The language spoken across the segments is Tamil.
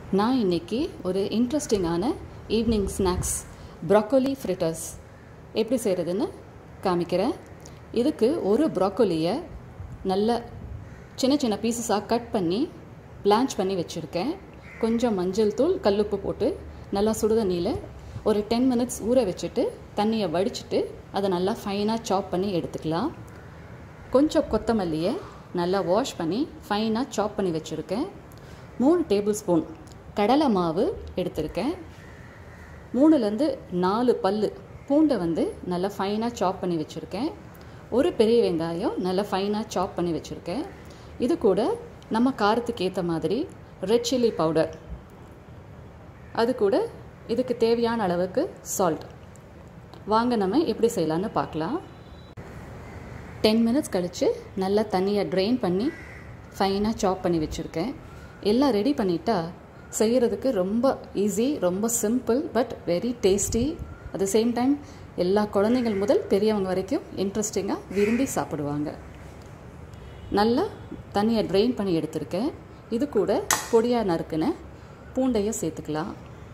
நான் இன்னைக்கு ஒரு இன்ட்ரெஸ்டிங்கான ஈவினிங் ஸ்நாக்ஸ் ப்ராக்கோலி ஃப்ரிட்டர்ஸ் எப்படி செய்கிறதுன்னு காமிக்கிறேன் இதுக்கு ஒரு ப்ராக்கோலியை நல்ல சின்ன சின்ன பீசஸாக கட் பண்ணி பிளான்ச் பண்ணி வச்சுருக்கேன் கொஞ்சம் மஞ்சள் தூள் கல்லுப்பு போட்டு நல்லா சுடுதண்ணியில் ஒரு டென் மினிட்ஸ் ஊற வச்சுட்டு தண்ணியை வடிச்சிட்டு அதை நல்லா ஃபைனாக சாப் பண்ணி எடுத்துக்கலாம் கொஞ்சம் கொத்தமல்லியை நல்லா வாஷ் பண்ணி ஃபைனாக சாப் பண்ணி வச்சுருக்கேன் மூணு டேபிள் ஸ்பூன் கடலை மாவு எடுத்திருக்கேன் மூணுலேருந்து நாலு பல் பூண்டை வந்து நல்லா ஃபைனாக சாப் பண்ணி வச்சுருக்கேன் ஒரு பெரிய வெங்காயம் நல்லா ஃபைனாக சாப் பண்ணி வச்சுருக்கேன் இது கூட நம்ம காரத்துக்கு ஏற்ற மாதிரி ரெட் சில்லி பவுடர் அது கூட இதுக்கு தேவையான அளவுக்கு சால்ட் வாங்க நம்ம எப்படி செய்யலான்னு பார்க்கலாம் டென் மினிட்ஸ் கழித்து நல்லா தண்ணியை ட்ரெயின் பண்ணி ஃபைனாக சாப் பண்ணி வச்சுருக்கேன் எல்லாம் ரெடி பண்ணிட்டா செய்கிறதுக்கு ரொம்ப ஈஸி ரொம்ப simple but very tasty at the same time எல்லா குழந்தைங்கள் முதல் பெரியவங்க வரைக்கும் இன்ட்ரெஸ்டிங்காக விரும்பி சாப்பிடுவாங்க நல்லா தண்ணியை ட்ரெயின் பண்ணி எடுத்திருக்கேன் இது கூட பொடியாக நறுக்குன பூண்டையும் சேர்த்துக்கலாம்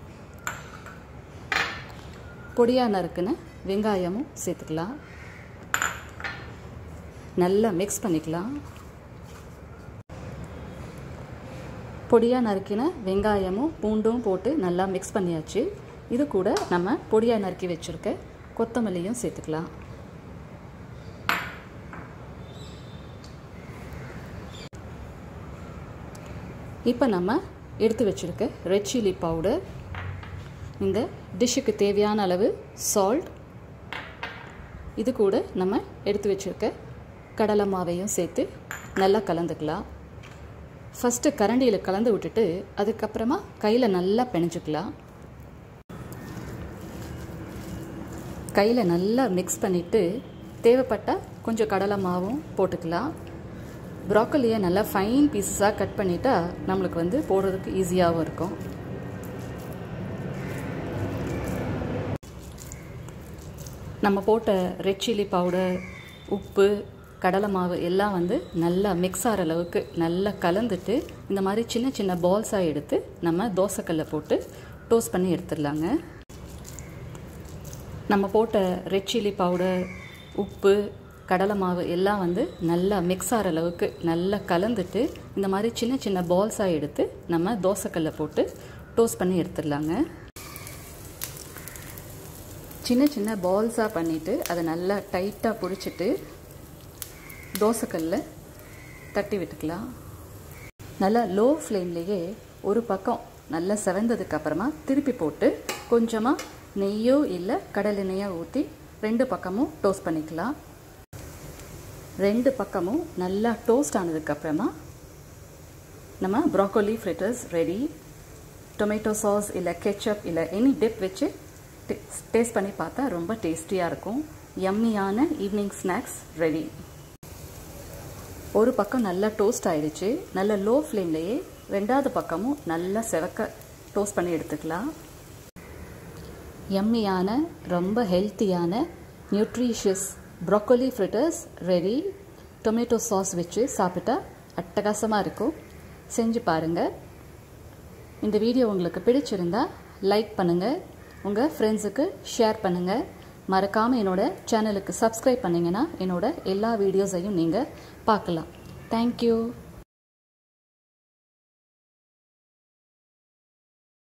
பொடியாக நறுக்குன வெங்காயமும் சேர்த்துக்கலாம் நல்லா மிக்ஸ் பண்ணிக்கலாம் பொடியாக நறுக்கின வெங்காயமும் பூண்டும் போட்டு நல்லா மிக்ஸ் பண்ணியாச்சு இது கூட நம்ம பொடியாக நறுக்கி வச்சுருக்க கொத்தமல்லியும் சேர்த்துக்கலாம் இப்போ நம்ம எடுத்து வச்சுருக்க ரெட் சில்லி பவுடர் இந்த டிஷ்ஷுக்கு தேவையான அளவு சால்ட் இது கூட நம்ம எடுத்து வச்சுருக்க கடலை மாவையும் சேர்த்து நல்லா கலந்துக்கலாம் ஃபஸ்ட்டு கரண்டியில் கலந்து விட்டுட்டு அதுக்கப்புறமா கையில் நல்லா பிணைஞ்சிக்கலாம் கையில் நல்லா மிக்ஸ் பண்ணிவிட்டு தேவைப்பட்டால் கொஞ்சம் கடலை மாவும் போட்டுக்கலாம் ப்ராக்கலியை நல்லா ஃபைன் பீஸஸாக கட் பண்ணிட்டா நம்மளுக்கு வந்து போடுறதுக்கு ஈஸியாகவும் இருக்கும் நம்ம போட்ட ரெட் சில்லி பவுடர் உப்பு கடலை மாவு எல்லாம் வந்து நல்லா மிக்ஸ் ஆகிற அளவுக்கு நல்லா கலந்துட்டு இந்த மாதிரி சின்ன சின்ன பால்ஸாக எடுத்து நம்ம தோசைக்கல்ல போட்டு டோஸ்ட் பண்ணி எடுத்துடலாங்க நம்ம போட்ட ரெட் சில்லி பவுடர் உப்பு கடலை மாவு எல்லாம் வந்து நல்லா மிக்ஸ் ஆகிற அளவுக்கு நல்லா கலந்துட்டு இந்த மாதிரி சின்ன சின்ன பால்ஸாக எடுத்து நம்ம தோசைக்கல்ல போட்டு டோஸ்ட் பண்ணி எடுத்துடலாங்க சின்ன சின்ன பால்ஸாக பண்ணிவிட்டு அதை நல்லா டைட்டாக பிடிச்சிட்டு தோசைக்கல்ல தட்டி விட்டுக்கலாம் நல்லா லோ ஃப்ளேம்லேயே ஒரு பக்கம் நல்லா செவந்ததுக்கு அப்புறமா திருப்பி போட்டு கொஞ்சமாக நெய்யோ இல்லை கடல் எண்ணெயோ ஊற்றி ரெண்டு பக்கமும் டோஸ்ட் பண்ணிக்கலாம் ரெண்டு பக்கமும் நல்லா டோஸ்ட் ஆனதுக்கப்புறமா நம்ம broccoli fritters ready tomato sauce இல்லை கெச்சப் இல்லை எனி டிப் வச்சு டேஸ்ட் பண்ணி பார்த்தா ரொம்ப டேஸ்டியாக இருக்கும் யம்மியான ஈவினிங் ஸ்நாக்ஸ் ரெடி ஒரு பக்கம் நல்லா டோஸ்ட் ஆயிடுச்சு நல்ல லோ ஃப்ளேம்லேயே ரெண்டாவது பக்கமும் நல்லா செவக்க டோஸ்ட் பண்ணி எடுத்துக்கலாம் யம்மியான ரொம்ப ஹெல்த்தியான nutritious broccoli fritters ready tomato sauce வச்சு சாப்பிட்டா அட்டகாசமாக இருக்கும் செஞ்சு பாருங்கள் இந்த வீடியோ உங்களுக்கு பிடிச்சிருந்தா லைக் பண்ணுங்கள் உங்கள் ஃப்ரெண்ட்ஸுக்கு ஷேர் பண்ணுங்கள் மறக்காமல் என்னோட சேனலுக்கு சப்ஸ்கிரைப் பண்ணிங்கன்னா என்னோட எல்லா வீடியோஸையும் நீங்கள் பார்க்கலாம் தேங்க்யூ